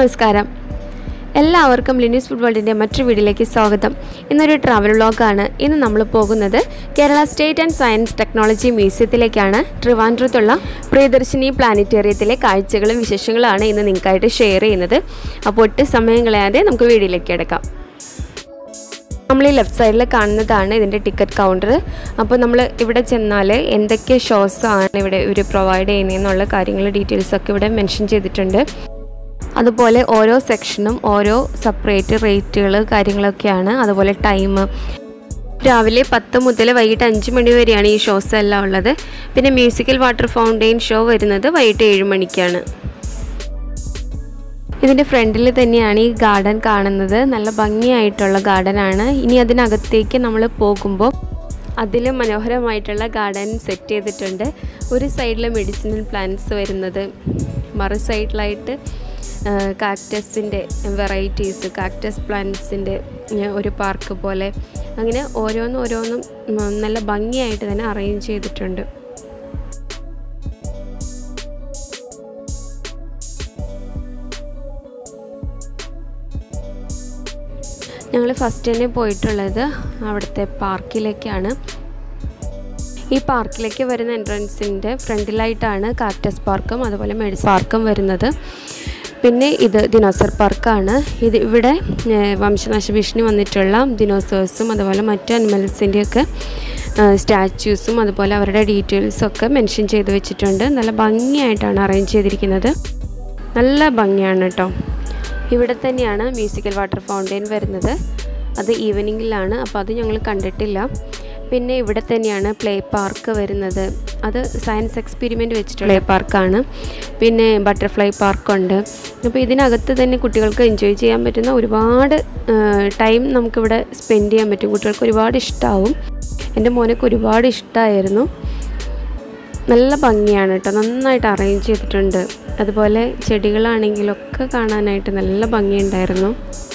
നമസ്കാരം എല്ലാവർക്കും ലിനീസ് ഫുഡ് വേൾഡിൻ്റെ മറ്റൊരു വീഡിയോയിലേക്ക് സ്വാഗതം ഇന്നൊരു ട്രാവൽ വ്ളോഗാണ് ഇന്ന് നമ്മൾ പോകുന്നത് Kerala state and science technology മ്യൂസിയത്തിലേക്കാണ് ട്രിവാൻഡ്രത്തുള്ള പ്രിയദർശിനി പ്ലാനറ്റേറിയത്തിലെ കാഴ്ചകളും വിശേഷങ്ങളാണ് ഇന്ന് നിങ്ങൾക്കായിട്ട് ഷെയർ ചെയ്യുന്നത് അപ്പോൾ ഒട്ടും സമയം കളയാതെ നമുക്ക് വീഡിയോയിലേക്ക് എടുക്കാം നമ്മൾ ഈ ലെഫ്റ്റ് സൈഡിൽ കാണുന്നതാണ് ഇതിൻ്റെ ടിക്കറ്റ് കൗണ്ടർ അപ്പോൾ നമ്മൾ ഇവിടെ ചെന്നാൽ എന്തൊക്കെ ഷോസ് ആണ് ഇവിടെ ഇവർ പ്രൊവൈഡ് ചെയ്യുന്നതെന്നുള്ള കാര്യങ്ങൾ ഡീറ്റെയിൽസ് ഒക്കെ ഇവിടെ മെൻഷൻ ചെയ്തിട്ടുണ്ട് അതുപോലെ ഓരോ സെക്ഷനും ഓരോ സെപ്പറേറ്റ് റേറ്റുകൾ കാര്യങ്ങളൊക്കെയാണ് അതുപോലെ ടൈം രാവിലെ പത്ത് മുതൽ വൈകിട്ട് അഞ്ച് മണി വരെയാണ് ഈ ഷോസ് എല്ലാം ഉള്ളത് പിന്നെ മ്യൂസിക്കൽ വാട്ടർ ഫൗണ്ടെയിൻ ഷോ വരുന്നത് വൈകിട്ട് ഏഴ് മണിക്കാണ് ഇതിൻ്റെ ഫ്രണ്ടിൽ തന്നെയാണ് ഈ ഗാർഡൻ കാണുന്നത് നല്ല ഭംഗിയായിട്ടുള്ള ഗാർഡൻ ആണ് ഇനി അതിനകത്തേക്ക് നമ്മൾ പോകുമ്പോൾ അതിൽ മനോഹരമായിട്ടുള്ള ഗാർഡൻ സെറ്റ് ചെയ്തിട്ടുണ്ട് ഒരു സൈഡിൽ മെഡിസിനൽ പ്ലാന്റ്സ് വരുന്നത് മറു സൈഡിലായിട്ട് കാക്ടസിൻ്റെ വെറൈറ്റീസ് കാക്ടസ് പ്ലാന്റ്സിൻ്റെ ഒരു പാർക്ക് പോലെ അങ്ങനെ ഓരോന്നും ഓരോന്നും നല്ല ഭംഗിയായിട്ട് തന്നെ അറേഞ്ച് ചെയ്തിട്ടുണ്ട് ഞങ്ങൾ ഫസ്റ്റ് തന്നെ പോയിട്ടുള്ളത് അവിടുത്തെ പാർക്കിലേക്കാണ് ഈ പാർക്കിലേക്ക് വരുന്ന എൻട്രൻസിൻ്റെ ഫ്രണ്ടിലായിട്ടാണ് കാക്ടസ് പാർക്കും അതുപോലെ മെഡിസിൻ പാർക്കും വരുന്നത് പിന്നെ ഇത് ദിനോസർ പാർക്കാണ് ഇത് ഇവിടെ വംശനാശ ഭീഷണി വന്നിട്ടുള്ള ദിനോസേഴ്സും അതുപോലെ മറ്റു അനിമൽസിൻ്റെയൊക്കെ സ്റ്റാച്യൂസും അതുപോലെ അവരുടെ ഡീറ്റെയിൽസൊക്കെ മെൻഷൻ ചെയ്ത് വെച്ചിട്ടുണ്ട് നല്ല ഭംഗിയായിട്ടാണ് അറേഞ്ച് ചെയ്തിരിക്കുന്നത് നല്ല ഭംഗിയാണ് കേട്ടോ ഇവിടെ തന്നെയാണ് മ്യൂസിക്കൽ വാട്ടർ ഫൗണ്ടെയിൻ വരുന്നത് അത് ഈവനിങ്ങിലാണ് അപ്പോൾ അത് ഞങ്ങൾ കണ്ടിട്ടില്ല പിന്നെ ഇവിടെ തന്നെയാണ് പ്ലേ പാർക്ക് വരുന്നത് അത് സയൻസ് എക്സ്പെരിമെൻ്റ് വെച്ചിട്ടുള്ള പ്ലേ പാർക്കാണ് പിന്നെ ബട്ടർഫ്ലൈ പാർക്കുണ്ട് അപ്പോൾ ഇതിനകത്ത് തന്നെ കുട്ടികൾക്ക് എൻജോയ് ചെയ്യാൻ പറ്റുന്ന ഒരുപാട് ടൈം നമുക്കിവിടെ സ്പെൻഡ് ചെയ്യാൻ പറ്റും കുട്ടികൾക്ക് ഒരുപാട് ഇഷ്ടമാവും എൻ്റെ മോനൊക്കെ ഒരുപാട് ഇഷ്ടമായിരുന്നു നല്ല ഭംഗിയാണ് കേട്ടോ നന്നായിട്ട് അറേഞ്ച് ചെയ്തിട്ടുണ്ട് അതുപോലെ ചെടികളാണെങ്കിലൊക്കെ കാണാനായിട്ട് നല്ല ഭംഗിയുണ്ടായിരുന്നു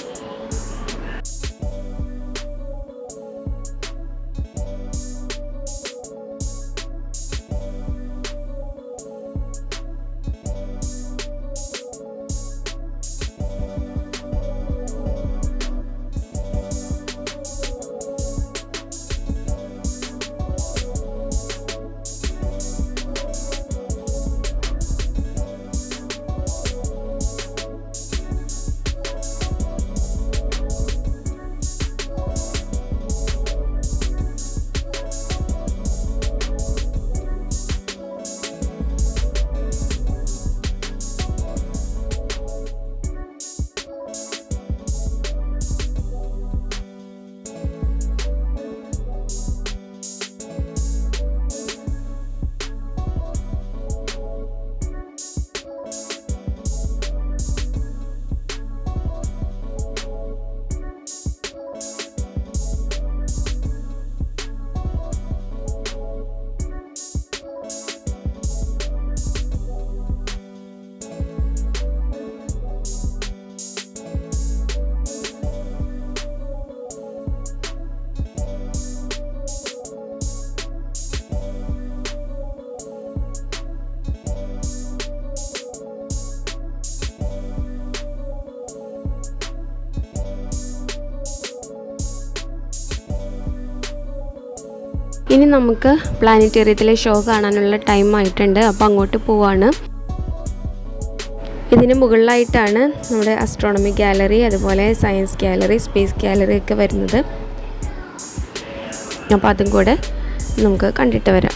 ഇനി നമുക്ക് പ്ലാനറ്റേറിയത്തിലെ ഷോ കാണാനുള്ള ടൈം ആയിട്ടുണ്ട് അപ്പോൾ അങ്ങോട്ട് പോവാണ് ഇതിന് മുകളിലായിട്ടാണ് നമ്മുടെ അസ്ട്രോണമി ഗാലറി അതുപോലെ സയൻസ് ഗാലറി സ്പേസ് ഗാലറി ഒക്കെ വരുന്നത് അപ്പോൾ അതും കൂടെ നമുക്ക് കണ്ടിട്ട് വരാം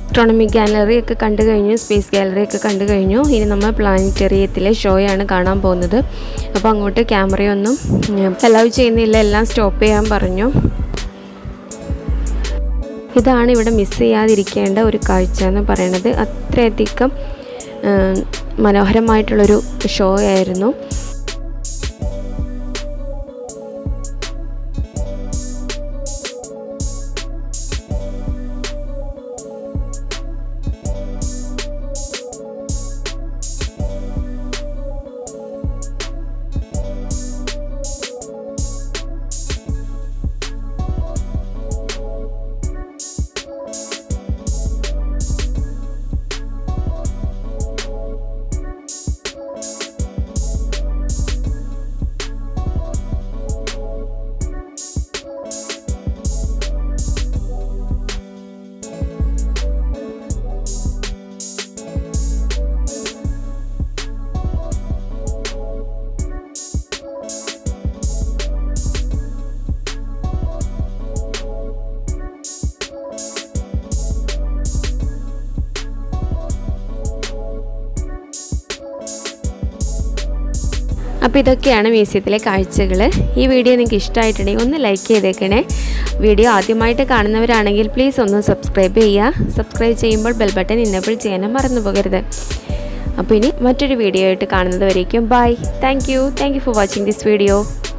ആസ്ട്രോണമിക് ഗാലറി ഒക്കെ കണ്ടു കഴിഞ്ഞു സ്പേസ് ഗാലറി ഒക്കെ കണ്ടു കഴിഞ്ഞു ഇനി നമ്മൾ പ്ലാനറ്റേറിയത്തിലെ ഷോയാണ് കാണാൻ പോകുന്നത് അപ്പോൾ അങ്ങോട്ട് ക്യാമറയൊന്നും അലൗ ചെയ്യുന്നില്ല എല്ലാം സ്റ്റോപ്പ് ചെയ്യാൻ പറഞ്ഞു ഇതാണ് ഇവിടെ മിസ് ചെയ്യാതിരിക്കേണ്ട ഒരു കാഴ്ച എന്ന് പറയുന്നത് അത്രയധികം മനോഹരമായിട്ടുള്ളൊരു ഷോ ആയിരുന്നു അപ്പോൾ ഇതൊക്കെയാണ് മ്യൂസിയത്തിലെ കാഴ്ചകൾ ഈ വീഡിയോ നിങ്ങൾക്ക് ഇഷ്ടമായിട്ടുണ്ടെങ്കിൽ ഒന്ന് ലൈക്ക് ചെയ്തേക്കണേ വീഡിയോ ആദ്യമായിട്ട് കാണുന്നവരാണെങ്കിൽ പ്ലീസ് ഒന്ന് സബ്സ്ക്രൈബ് ചെയ്യുക സബ്സ്ക്രൈബ് ചെയ്യുമ്പോൾ ബെൽ ബട്ടൺ ഇന്നബിൾ ചെയ്യാനും മറന്നു പോകരുത് അപ്പോൾ ഇനി മറ്റൊരു വീഡിയോ ആയിട്ട് കാണുന്നത് വരേക്കും bye thank you thank you for watching this video